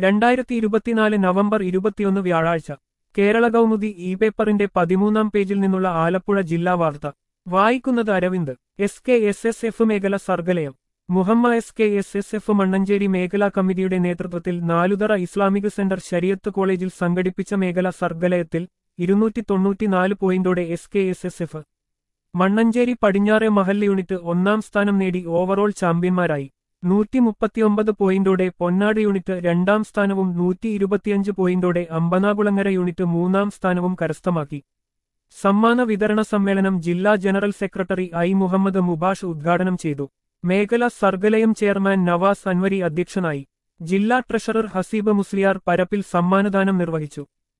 രണ്ടായിരത്തി ഇരുപത്തിനാല് നവംബർ ഇരുപത്തിയൊന്ന് വ്യാഴാഴ്ച കേരള കൗമുദി ഇ പേപ്പറിന്റെ പതിമൂന്നാം പേജിൽ നിന്നുള്ള ആലപ്പുഴ ജില്ലാ വാർത്ത വായിക്കുന്നത് Aravind S K S S F മേഖല Sargalayam Muhamma S K S S F Mannancherry മേഖലാ കമ്മിറ്റിയുടെ നേതൃത്വത്തിൽ നാലുതറ ഇസ്ലാമിക് സെന്റർ ശരിയത്ത് കോളേജിൽ സംഘടിപ്പിച്ച മേഖല സർഗലയത്തിൽ ഇരുന്നൂറ്റി തൊണ്ണൂറ്റിനാല് പോയിന്റോടെ S K S S F Mannancherry പടിഞ്ഞാറെ മഹല്ല് യൂണിറ്റ് ഒന്നാം സ്ഥാനം നേടി ഓവറോൾ ചാമ്പ്യന്മാരായി നൂറ്റി മുപ്പത്തിയൊമ്പത് പോയിന്റോടെ പൊന്നാട് യൂണിറ്റ് രണ്ടാം സ്ഥാനവും നൂറ്റി ഇരുപത്തിയഞ്ച് പോയിന്റോടെ അമ്പനാകുളങ്ങര യൂണിറ്റ് മൂന്നാം സ്ഥാനവും കരസ്ഥമാക്കി സമ്മാന വിതരണ സമ്മേളനം ജില്ലാ general secretary I Muhammad Mubash ഉദ്ഘാടനം ചെയ്തു മേഖല സർഗലയം ചെയർമാൻ നവാസ് അൻവരി അധ്യക്ഷനായി ജില്ലാ ട്രഷറർ ഹസീബ് മുസ്ലിയാർ പരപ്പിൽ സമ്മാനദാനം നിർവഹിച്ചു